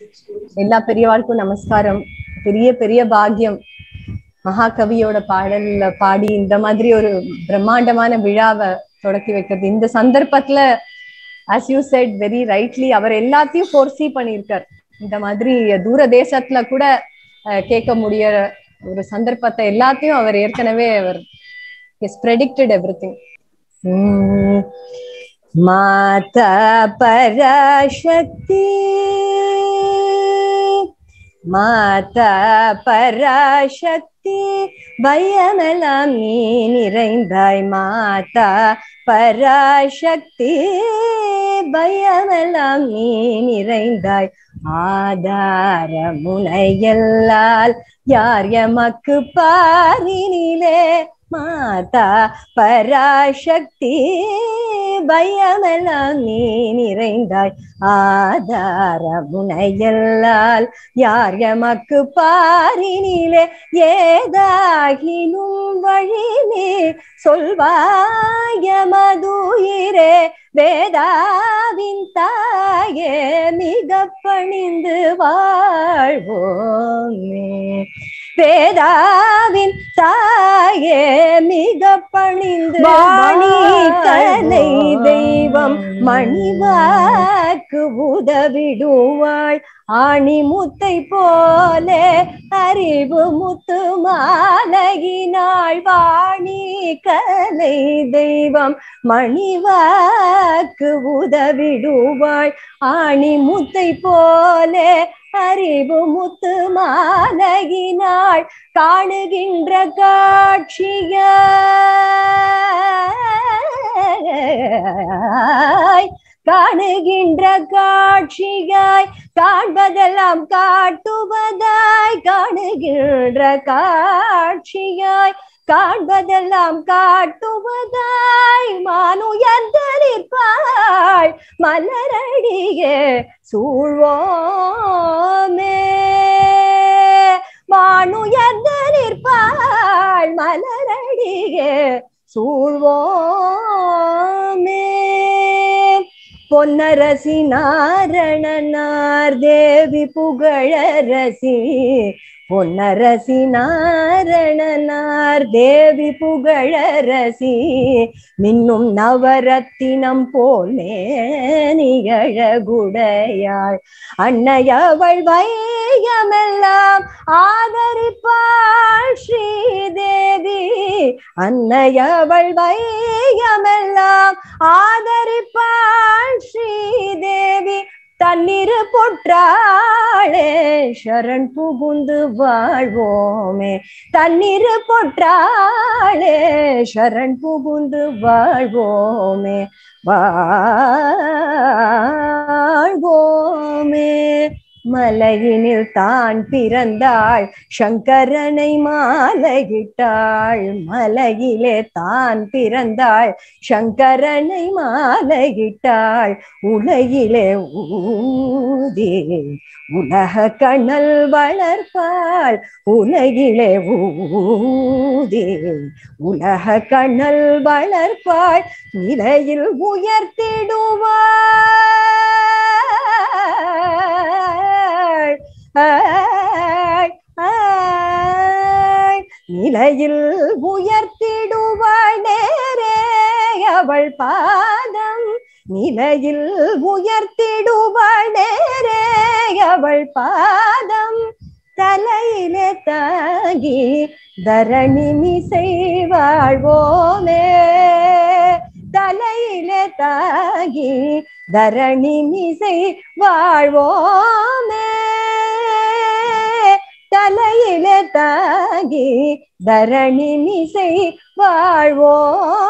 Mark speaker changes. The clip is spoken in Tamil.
Speaker 1: எல்லா பெரியவாளுக்கும் நமஸ்காரம் பெரிய பெரிய பாக்கியம் மகாகவியோட பாடல்ல பாடி இந்த மாதிரி ஒரு பிரம்மாண்டமான விழாவை தொடக்கி வைக்கிறது இந்த சந்தர்ப்பத்துல as you said very rightly அவர் எல்லாத்தையும் ஃபோர்ஸி பண்ணியிருக்கார் இந்த மாதிரி தூர தேசத்துல கூட அஹ், கேட்க முடிய ஒரு சந்தர்ப்பத்தை எல்லாத்தையும் அவர் ஏற்கனவே அவர் இஸ் ப்ரெடிக்டட் எவ்ரி திங் மாதா பராசக்தி மாதா பராசக்தி பயமெல்லாம் நீ நிறைந்தாய் மாதா பராசக்தி பயமெல்லாம் நீ நிறைந்தாய் ஆதார முனையல்லால் யார் எமக்கு பாரினிலே மாதா பராசக்தி பயமெல்லாம் நீ நிறைந்தாய் ஆதார முனையல்லால் யார் எமக்கு பாரினிலே ஏதாகினும் வழி நீ சொல்வாய மதுயிரே வேதாவின் தாயே மிக பணிந்து வாழ்வோமே வேதாவின் தாயே மிக பணிந்து வாணி கலை தெய்வம் மணிவாக்கு உதவிடுவாள் ஆணி முத்தை போலே அறிவு முத்து மாலையினாள் வாணி கலை தெய்வம் மணிவாக்கு உதவிடுவாள் ஆணி முத்தை போலே அறிவு முத்து மாலையினாள் காணுகின்ற காட்சியாய் காணுகின்ற காட்சியாய் காண்பதெல்லாம் காட்டுவதாய் காணுகின்ற காட்சியாய் காண்பதெல்லாம் காட்டுவதாய் மானுயர்ந்து நிற்பாள் மலரடியே சூழ்வோமே மானுயர்ந்து நிற்பாள் மலரடியே சூழ்வோமே பொன்னரசி நாரணனார் தேவி புகழரசி பொன்னரசி நாரணனார் தேவி புகழரசி மின்னும் நவரத்தினம் போல் நிகழகுடையாள் அன்னையவள் வையமெல்லாம் ஆதரிப்பாள் ஸ்ரீதேவி அன்னையவள் வையமெல்லாம் ஆதரிப்பாள் ஸ்ரீதேவி தண்ணீர் பொற்றாளே சரண் புகுந்து வாழ்வோமே தண்ணீர் பொற்றாளே சரண் புகுந்து வாழ்வோமே வாழ்வோமே மலையினில் தான் பிறந்தாள் சங்கரனை மாலையிட்டாள் மலையிலே தான் பிறந்தாள் சங்கரனை மாலையிட்டாள் உலகிலே ஊதி உலக கண்ணல் வளர்ப்பாள் உலகிலே ஊதி உலக கண்ணல் வளர்ப்பாள் நிலையில் உயர்த்திடுவாள் ஆய், ஆய். நிலையில் உயர்த்திடுவாள் நேரே அவள் பாதம் நிலையில் உயர்த்திடுவாள் நேரே அவள் பாதம் தலையிலே தாங்கி தரணி மிசை வாழ்வோமே தலையிலே தாங்கி தரணி மிசை வாழ்வோமே தலையிலே தாங்கி தரணி மிசை வாழ்வோமே